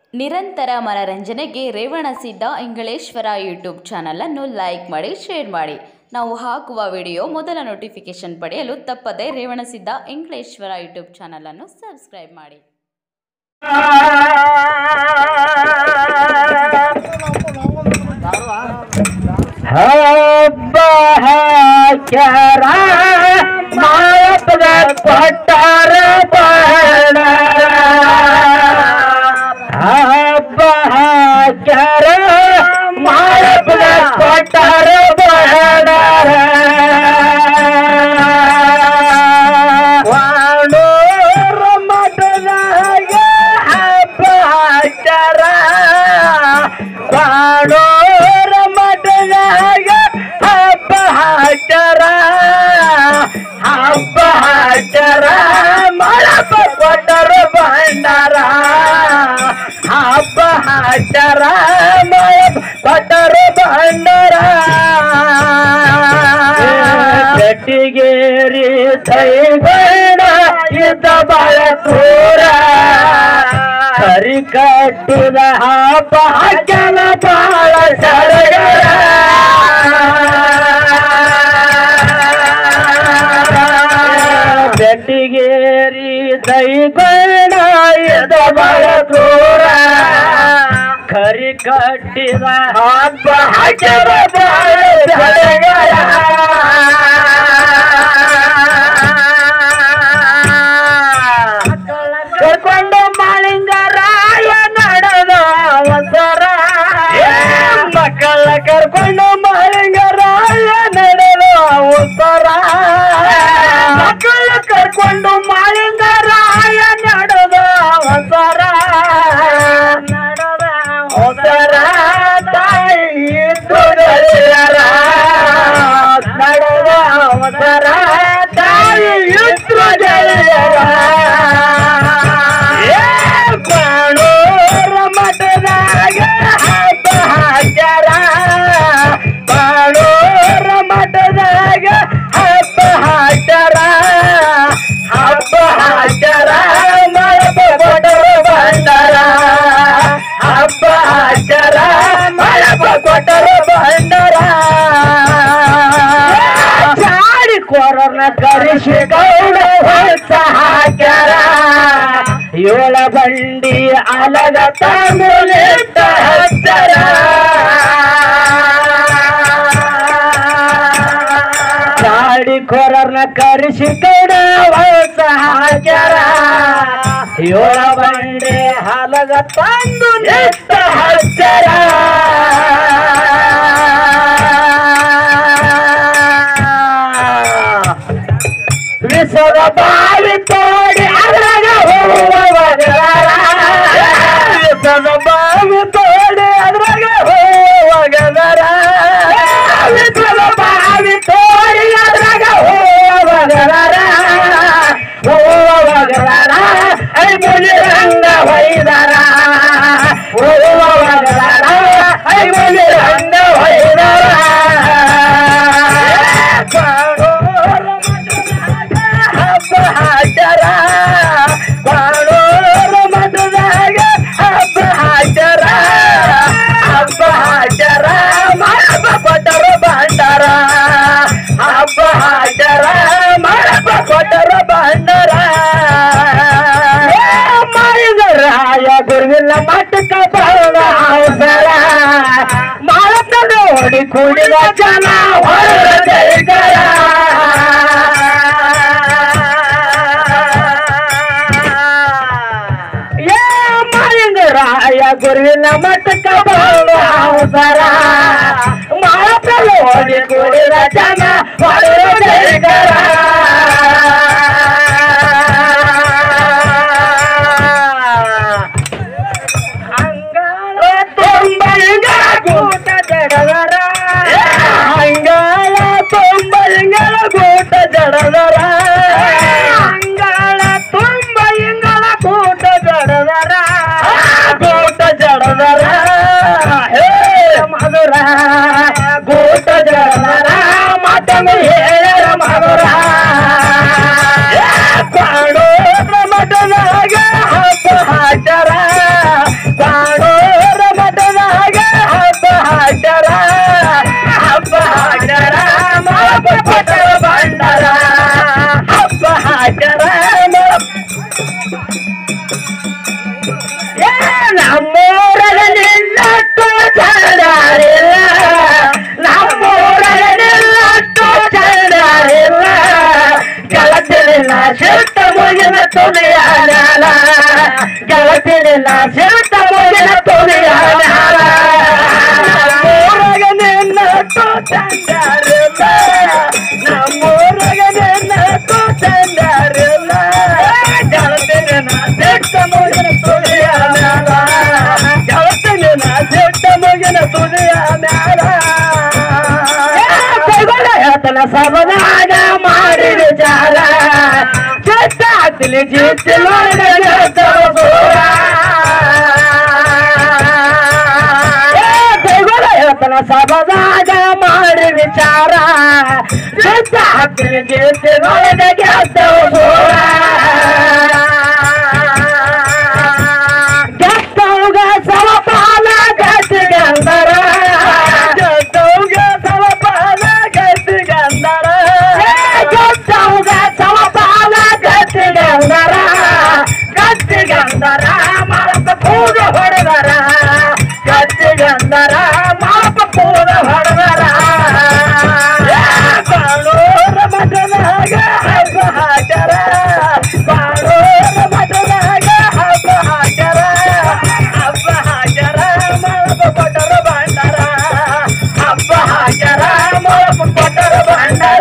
ನಿರಂತರ ಮನರಂಜನೆಗೆ ರೇವಣಸಿದ್ದ ಇಂಗಳೇಶ್ವರ ಯೂಟ್ಯೂಬ್ ಚಾನಲನ್ನು ಲೈಕ್ ಮಾಡಿ ಶೇರ್ ಮಾಡಿ ನಾವು ಹಾಕುವ ವಿಡಿಯೋ ಮೊದಲ ನೋಟಿಫಿಕೇಶನ್ ಪಡೆಯಲು ತಪ್ಪದೆ ರೇವಣಸಿದ್ದ ಇಂಗಳೇಶ್ವರ ಯೂಟ್ಯೂಬ್ ಚಾನಲನ್ನು ಸಬ್ಸ್ಕ್ರೈಬ್ ಮಾಡಿ ಹಬ್ಬ ಹಾಕ್ಯಾರ ಮಾಯಪ್ಪದ ಕೊಟ್ಟಾರ ಬಾಣ ಹಬ್ಬ ಹಾಕ್ಯಾರ ಮಾಯಪ್ಪದ ಕೊಟ್ಟಾರ ಬಾಣ ವಾಣೂರ ಮಠದಾಗ ಹಬ್ಬ ಹಾಕ್ಯಾರ ಬಾಳೋರ ಮಠದಾಗ ಹಬ್ಬ ಹಾಕ್ಯಾರ ಹಬ್ಬ ಹಾಕ್ಯಾರ ಮಳಪ ಕೊಟ್ಟರ ಭಂಡಾರ ಹಬ್ಬ ಹಾಕ್ಯಾರ ಮಳಪ ಕೊಟ್ಟರ ಭಂಡಾರ ಗಟ್ಟಿಗೇರಿ ದೈವಣ ಇದ್ದ ಬಾಳ ದೂರ ಕರಿ ಕಟ್ಟಿದ ಹಬ್ಬ ಹಾಕ್ಯಾನ ಬಾಳ ಸಡಗರ ಬೆಟ್ಟಿಗೇರಿ ದೈವಣ ಇದ್ದ ಬಾಳ ದೂರ ಕರಿ ಕಟ್ಟಿದ ಹಬ್ಬ ಹಾಕ್ಯಾನ ಬಾಳ ಸಡಗರ ಕರ್ಕೊಂಡು ಮಾಳಿಂಗರಾಯ ನಡೆದ ಅವಸರ ಮಕ್ಕಳ ಕರ್ಕೊಂಡು ಮಾಳಿಂಗರಾಯ ನಡೆದ ಅವಸರ ಮಕ್ಕಳ ಕರ್ಕೊಂಡು ಮಾಳಿಂಗರಾಯ ನಡೆದ ಅವಸರ ನಡೆದ ಅವಸರ ತಾಯಿ ತುಳಿಯರ ನಡೆದ ಅವಸರ ತಾಯಿ ಇದ್ರು ಬಾಣೂರ ಮಠದಾಗ ಹಬ್ಬ ಹಾಕ್ಯಾರ ಬಾಣೂರ ಮಠದಾಗ ಹಬ್ಬ ಹಾಕ್ಯಾರ ಹಬ್ಬ ಹಾಕ್ಯಾರ ಮಳಪ ಕೊಟ್ಟರು ಬಂಡಾರ ಹಬ್ಬ ಹಾಕ್ಯಾರ ಮಳಪ ಕೊಟ್ಟರು ಬಂಡಾರ ಚಾಡಿ ಕೊರನ ಕರಿಸಿ ಗೌಡ ಹೊಸ ಹಾಕ್ಯಾರ ಏಳ ಬಂಡಿ ಅಲಗ ತಾಂಬೂಲಿಟ್ಟ ಹಚ್ಚರ ಚಾಡಿ ಕೊರನ ಕರಿಸಿ ಗೌಡ ಹೊಸ ಹಾಕ್ಯಾರ ಏಳ ಬಂಡಿ ಹಲಗ ತಂದು ನಿಟ್ಟ ಹಚ್ಚರ ವಿಸದ ಬಾವಿ ತೋಡಿ ಅದ್ರಾಗ ಹೋಗುವಗರ ವಿಸದ ಬಾವಿ ತೋಡಿ ಅದ್ರಾಗ ಹೋಗುವಗರ ವಿಸದ ಬಾವಿ ತೋಡಿ ಅದ್ರಾಗ ಹೋಗುವಗರ ಹೋಗುವಗರ ಐ ಮುನಿ ರಂಗ ಹೊಯ್ದರ ಹೋಗುವಗರ ಐ ಮುನಿ ರಂಗ ಹೊಯ್ದರ ಹಬ್ಬ ಹಾಕ್ಯಾರ ಬಾಳೋರ ಮಠದಾಗ ಹಬ್ಬ ಹಾಕ್ಯಾರ ಹಬ್ಬ ಹಾಕ್ಯಾರ ಮಾಡಪ್ಪ ಕೊಟ್ಟರು ಭಂಡಾರ ಹಬ್ಬ ಹಾಕ್ಯಾರ ಮಾಡಪ್ಪ ಕೊಟ್ಟರು ಭಂಡಾರ ಮಾಡಿದರಾಯ ಗುರುವಿನ ಮಠಕ್ಕ ಬರೋಣ ಅವಸರ ಮಾಡಪ್ಪ ನೋಡಿ ಕುಡಿದ ಜನ ಹೊರ ಜೈಕರ ಏ ಮಾಲಿಂಗರಾಯ ಗುರುವಿನ ಮಠಕ್ಕ ಬರೋಣ ಅವಸರ ಮಾಡಪ್ಪ ನೋಡಿ ಕುಡಿದ ಜನ ಹೊರ ಜೈಕರ ಅಂಗಾಳ ತೊಂಬೈಗಳ ಗೂಟ ಜಡದರ ಅಂಗಾಳ ತೊಂಬೈಗಳ ಗೂಟ ಜಡದರ ಅಂಗಾಳ ತೊಂಬೈಗಳ ಗೂಟ ಜಡದರ ಗೂಟ ಜಡದರ ಹೇ ಮಧುರ ಗೂಟ ಜಡದರ ಮತ್ತೊಮ್ಮೆ ಹೇಳರ ಮಧುರ ಕಾಣೋ ಮಠದಾಗ ಹಬ್ಬ ಹಾಕ್ಯಾರ ಸಿಟ್ಟ ಮುಗಿನ ತುದಿಯ ಮ್ಯಾಲ ಹೇಳ್ತಾನ ಸಬದಾಗ ಮಾಡಿ ವಿಚಾರ ಚೆಟ್ಟ ಹತ್ತಲಿ ಜಿತ್ತಿಲೊಳಗೆ ಹೇಳ್ತಾನ ಸಬದಾಗ ಮಾಡಿ ವಿಚಾರ ಚೆಟ್ಟ ಹತ್ತಲಿ ಜಿತ್ತಿಲೊಳಗೆ ಗೆದ್ದವು ಗೆದ್ದವ್ಗ ಸಮಪಾಲ ಗಟ್ಟಿಗಂದರ ಗೆದ್ದವ್ಗ ಸಮಪಾಲ ಗಟ್ಟಿಗಂದರ ಗೆದ್ದವ್ಗ ಸಮಪಾಲ ಗಟ್ಟಿಗಂದರ ಗಟ್ಟಿಗಂದರ ಮಾಪ ಪೂಜ ಹೊಡೆದರ ಗಟ್ಟಿಗಂದರ ಮಾಪ ಪೂಜ ಹೊಡೆದರ ಬಾಳೂರ ಮಠದಾಗ ಹಬ್ಬ ಹಾಕ್ಯಾರ ಬಾಳೂರ ಮಠದಾಗ ಹಬ್ಬ ಹಾಕ್ಯಾರ ಹಬ್ಬ ಹಾಕ್ಯಾರ ಮಳಪ ಕೊಟ್ಟರ ಬಂಡರ ಹಬ್ಬ ಹಾಕ್ಯಾರ ಮಳಪ ಕೊಟ್ಟರ ಬಂಡರ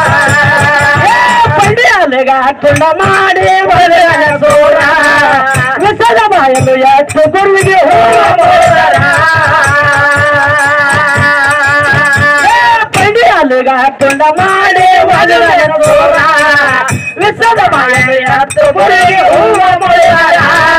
ಪಂಡಿಯಲ್ಲಿಗ ತುಂಡ ಮಾಡಿ ಒಳ್ಳೆಯ ಸೋರ ವಿಸದ ಬಾಯಲು ಎಷ್ಟು ಗುರುವಿಗೆ ಹೋರ ಪಂಡಿಯಲ್ಲಿಗ ತುಂಡ ಮಾಡಿ ಒಳ್ಳೆಯ ಸೋರ ವಿಸದ ಬಾಯಲು ಎಷ್ಟು ಗುರುವಿಗೆ ಹೂವ ಮೊಳೆಯರ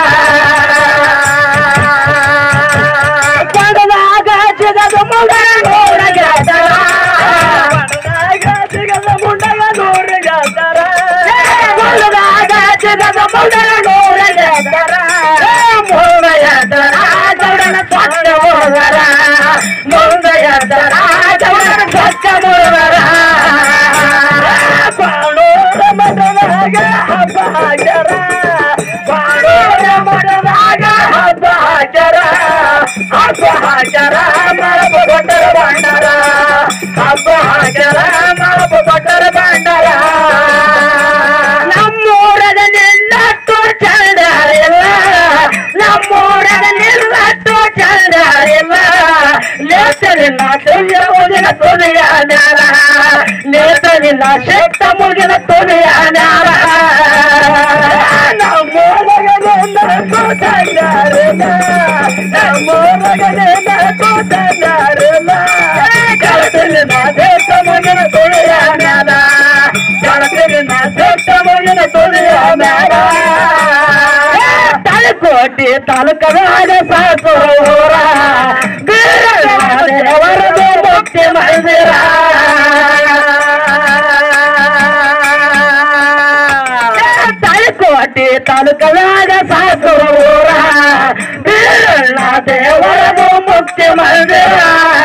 ಪಡದಾಗ ಸಿಗದ ಮುಂಡ ನೋಡಗಾದರ ಪಡದಾಗ ಸಿಗದ ಮುಂಡಗ ನೋಡಗಾದರ ಪಡದಾಗ ಸಿಗದ ಮುಂಡಗ ನೋಡಗಾದರ ಮುಂದಯದರ ಜವಡನ ಸ್ವಚ್ಛ ಮುರುಗರ ಮುಂದಯದರ ಜವಡನ ಸ್ವಚ್ಛ ಮುರುಗರ ಬಾಳೂರ ಮಠದಾಗ ಹಬ್ಬ ಹಾಕ್ಯಾರ ಬಾಳೂರ ಮಠದಾಗ ಹಬ್ಬ ಹಾಕ್ಯಾರ ಹಬ್ಬ ಹಾಕ್ಯಾರ ಮಳಪ ಕೊಟ್ಟರ ಬಂಡರ ಹಬ್ಬ ಹಾಕ್ಯಾರ ಮಳಪ ಕೊಟ್ಟರ ಬಂಡರ ನಮ್ಮೂರದ ನಿನ್ನಟ್ಟು ಚಂದರಿಲ್ಲ ನಮ್ಮೂರದ ನಿನ್ನಟ್ಟು ಚಂದರಿಲ್ಲ ನೇತನಿಲ್ಲ ಸುಳ್ಯ ಮುಗಿನ ತುದಿಯ ನ್ಯಾಲ ನೇತನಿಲ್ಲ ಶಕ್ತ ಮುಗಿನ ತುದಿಯ ನ್ಯಾಲ ನಮ್ಮೂರಗ ನಿನ್ನಟ್ಟು ಚಂದರಿಲ್ಲ ನಮ್ಮೂರಗ ನಿನ್ನಟ್ಟು ಚಂದರಿಲ್ಲ ಕಳತಲಿನ ಶಕ್ತ ಮುಗಿನ ತುದಿಯ ನ್ಯಾಲ ಕಳತಲಿನ ಶಕ್ತ ಮುಗಿನ ತುದಿಯ ನ್ಯಾಲ ತಲಕೋಟಿ ತಾಲೂಕದಾಗ ಸಾಕೋರ ದೇವರದು ಮುಕ್ತಿ ಮಂದಿರ ತಲಕೋಟಿ ತಾಲೂಕದಾಗ ಸಾಕೋರ ಬೀರಣ್ಣ ದೇವರದು ಮುಕ್ತಿ ಮಂದಿರ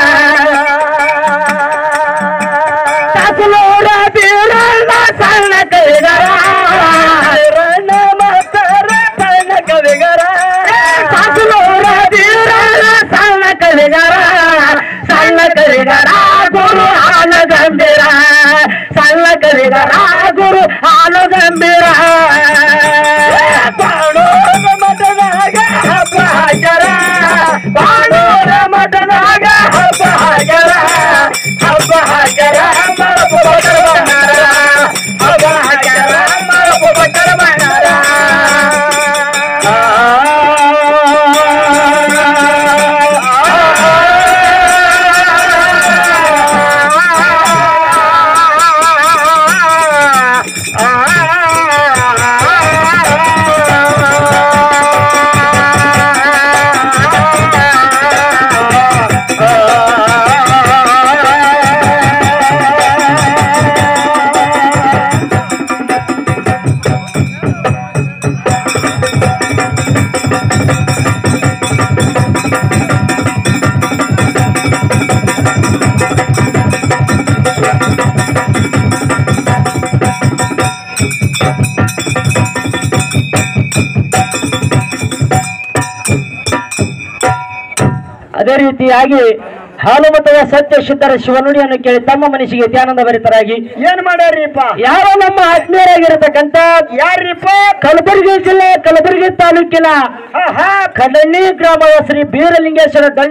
ತಸಲೋರ ಬೀರಣ್ಣ ಸಣ್ಣ ಕೈಗರ ಬೀರಣ್ಣ ಮಾಸ್ತರ ಸಣ್ಣ ಕವಿಗರ ತಸಲೋರ ಬೀರಣ್ಣ ಸಣ್ಣ ಕವಿಗರ ಸಣ್ಣ ಕವಿಗರ ಗುರು ಹಾಲ ಗಂಭೀರ ಸಣ್ಣ ಕವಿಗರ ಗುರು ಹಾಲ ಗಂಭೀರ ಬಾಣೂರ ಮಠದಾಗ ಹಬ್ಬ ಹಾಕ್ಯಾರ ಬಾಣೂರ ಮಠದಾಗ ಹಬ್ಬ ಹಾಕ್ಯಾರ ಹಬ್ಬ ಹಾಕ್ಯಾರ ಮಳಪ ಕೊಟ್ಟರ ಬಂಡಾರ ಹಬ್ಬ ಹಾಕ್ಯಾರ ಮಳಪ ಕೊಟ್ಟರ ಬಂಡಾರ ಅದೇ ರೀತಿಯಾಗಿ ಹಾಲು ಮತದ ಸತ್ಯ ಸಿದ್ಧರ ಶಿವನುಡಿಯನ್ನು ಕೇಳಿ ತಮ್ಮ ಮನಸ್ಸಿಗೆ ಧ್ಯಾನದ ಭರಿತರಾಗಿ ಏನ್ ಮಾಡ್ಯಾರಿಪ್ಪ ಯಾರೋ ನಮ್ಮ ಆತ್ಮೀಯರಾಗಿರತಕ್ಕಂತ ಯಾರಿಪ್ಪ ಕಲಬುರಗಿ ಜಿಲ್ಲೆ ಕಲಬುರಗಿ ತಾಲೂಕಿನ ಹಾ ಹಾ ಕಡಣ್ಣಿ ಗ್ರಾಮದ ಶ್ರೀ ಬೀರಲಿಂಗೇಶ್ವರ